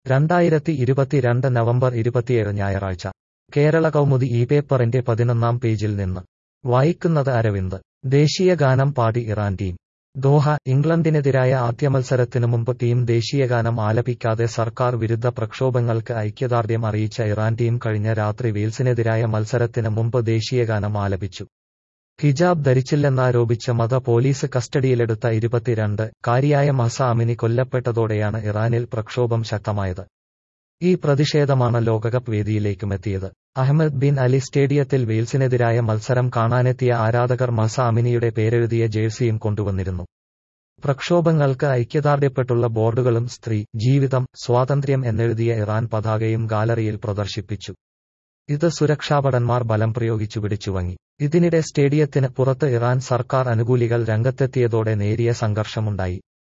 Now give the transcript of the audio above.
രണ്ടായിരത്തി ഇരുപത്തിരണ്ട് നവംബർ ഇരുപത്തിയേഴ് ഞായറാഴ്ച കേരള കൗമുദി ഈ പേപ്പറിന്റെ പതിനൊന്നാം പേജിൽ നിന്ന് വായിക്കുന്നത് അരവിന്ദ് ദേശീയ ഗാനം പാടി ഇറാൻ ടീം ദോഹ ഇംഗ്ലണ്ടിനെതിരായ ആദ്യ മത്സരത്തിനു മുമ്പ് ടീം ദേശീയഗാനം ആലപിക്കാതെ സർക്കാർ വിരുദ്ധ പ്രക്ഷോഭങ്ങൾക്ക് ഐക്യദാർഢ്യം അറിയിച്ച ഇറാൻ ടീം കഴിഞ്ഞ രാത്രി വെയിൽസിനെതിരായ മത്സരത്തിന് മുമ്പ് ദേശീയഗാനം ആലപിച്ചു ഹിജാബ് ധരിച്ചില്ലെന്നാരോപിച്ച് മത പോലീസ് കസ്റ്റഡിയിലെടുത്ത ഇരുപത്തിരണ്ട് കാരിയായ മഹസ അമിനി കൊല്ലപ്പെട്ടതോടെയാണ് ഇറാനിൽ പ്രക്ഷോഭം ശക്തമായത് ഈ പ്രതിഷേധമാണ് ലോകകപ്പ് വേദിയിലേക്കുമെത്തിയത് അഹമ്മദ് ബിൻ അലി സ്റ്റേഡിയത്തിൽ വെയിൽസിനെതിരായ മത്സരം കാണാനെത്തിയ ആരാധകർ മഹസ അമിനിയുടെ പേരെഴുതിയ ജേഴ്സിയും കൊണ്ടുവന്നിരുന്നു പ്രക്ഷോഭങ്ങൾക്ക് ഐക്യദാർഢ്യപ്പെട്ടുള്ള ബോർഡുകളും സ്ത്രീ ജീവിതം സ്വാതന്ത്ര്യം എന്നെഴുതിയ ഇറാൻ പതാകയും ഗാലറിയിൽ പ്രദർശിപ്പിച്ചു ഇത് സുരക്ഷാഭടന്മാർ ബലം പ്രയോഗിച്ചു പിടിച്ചുവങ്ങി ഇതിനിടെ സ്റ്റേഡിയത്തിന് പുറത്ത് ഇറാൻ സർക്കാർ അനുകൂലികൾ രംഗത്തെത്തിയതോടെ നേരിയ സംഘർഷമുണ്ടായി